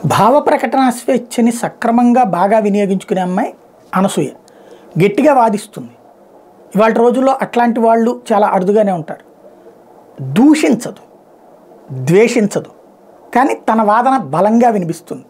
భావ ప్రకటన స్వేచ్ఛని సక్రమంగా బాగా వినియోగించుకునే అమ్మాయి అనసూయ గట్టిగా వాదిస్తుంది ఇవాళ రోజుల్లో అట్లాంటి వాళ్ళు చాలా అరుదుగానే ఉంటారు దూషించదు ద్వేషించదు కానీ తన వాదన బలంగా వినిపిస్తుంది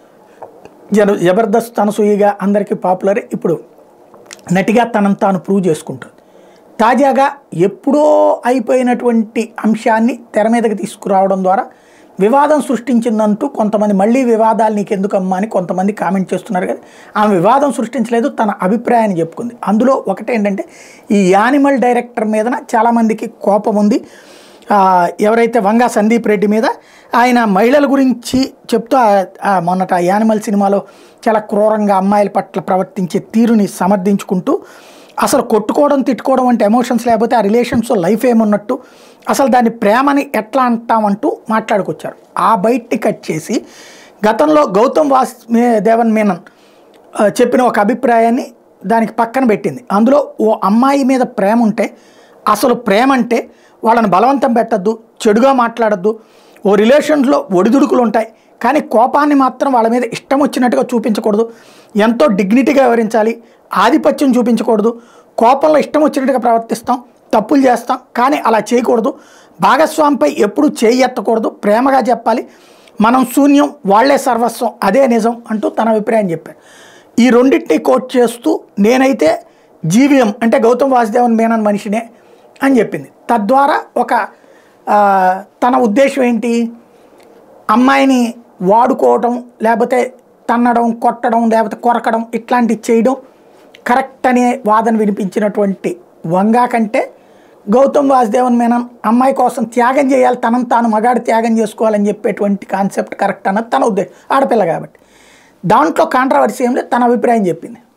జన జబర్దస్త్ అనసూయగా అందరికీ పాపులర్ ఇప్పుడు నటిగా తనను తాను ప్రూవ్ చేసుకుంటుంది తాజాగా ఎప్పుడో అయిపోయినటువంటి అంశాన్ని తెర మీదకి తీసుకురావడం ద్వారా వివాదం సృష్టించిందంటూ కొంతమంది మళ్ళీ వివాదాలు నీకు ఎందుకమ్మా అని కొంతమంది కామెంట్ చేస్తున్నారు కదా ఆమె వివాదం సృష్టించలేదు తన అభిప్రాయాన్ని చెప్పుకుంది అందులో ఒకటేంటంటే ఈ యానిమల్ డైరెక్టర్ మీదన చాలామందికి కోపం ఉంది ఆ, ఎవరైతే వంగా సందీప్ రెడ్డి మీద ఆయన మహిళల గురించి చెప్తూ ఆ- ఆ మొన్నట ఆ యానిమల్ సినిమాలో చాలా క్రూరంగా అమ్మాయిల పట్ల ప్రవర్తించే తీరుని సమర్థించుకుంటూ అసలు కొట్టుకోవడం తిట్టుకోవడం అంటే ఎమోషన్స్ లేకపోతే ఆ రిలేషన్స్ లైఫ్ ఏమున్నట్టు అసలు దాన్ని ప్రేమని ఎట్లా అంటామంటూ మాట్లాడుకొచ్చారు ఆ బయటిని కట్ చేసి గతంలో గౌతమ్ వాస్ మే- దేవన్ మేనన్ ఆ, చెప్పిన ఒక అభిప్రాయాన్ని దానికి పక్కన పెట్టింది అందులో ఓ అమ్మాయి మీద ప్రేమ ఉంటే అసలు ప్రేమ అంటే వాళ్ళని బలవంతం పెట్టద్దు చెడుగా మాట్లాడద్దు ఓ రిలేషన్స్లో ఒడిదుడుకులు ఉంటాయి కానీ కోపాన్ని మాత్రం వాళ్ళ మీద ఇష్టం వచ్చినట్టుగా చూపించకూడదు ఎంతో డిగ్నిటీగా వివరించాలి ఆధిపత్యం చూపించకూడదు కోపంలో ఇష్టం వచ్చినట్టుగా ప్రవర్తిస్తాం తప్పులు చేస్తాం కానీ అలా చేయకూడదు భాగస్వామిపై ఎప్పుడు చేయి ఎత్తకూడదు ప్రేమగా చెప్పాలి మనం శూన్యం వాళ్ళే సర్వస్వం అదే నిజం అంటూ తన అభిప్రాయం చెప్పారు ఈ రెండింటిని కోట్ చేస్తూ నేనైతే జీవియం అంటే గౌతమ్ వాసుదేవన్ మేనన్ మనిషినే అని చెప్పింది తద్వారా ఒక ఆ, తన ఉద్దేశం ఏంటి అమ్మాయిని వాడుకోవటం లేకపోతే తన్నడం కొట్టడం లేకపోతే కొరకడం ఇట్లాంటివి చేయడం కరెక్ట్ అనే వాదన వినిపించినటువంటి వంగా కంటే గౌతమ్ వాసుదేవన్ మేనన్ అమ్మాయి కోసం త్యాగం చేయాలి తనను తాను మగాడు త్యాగం చేసుకోవాలని చెప్పేటువంటి కాన్సెప్ట్ కరెక్ట్ అన్నది తన ఉద్దేశం ఆడపిల్ల కాబట్టి దాంట్లో కాంట్రవర్సీ ఏం లేదు తన అభిప్రాయం చెప్పింది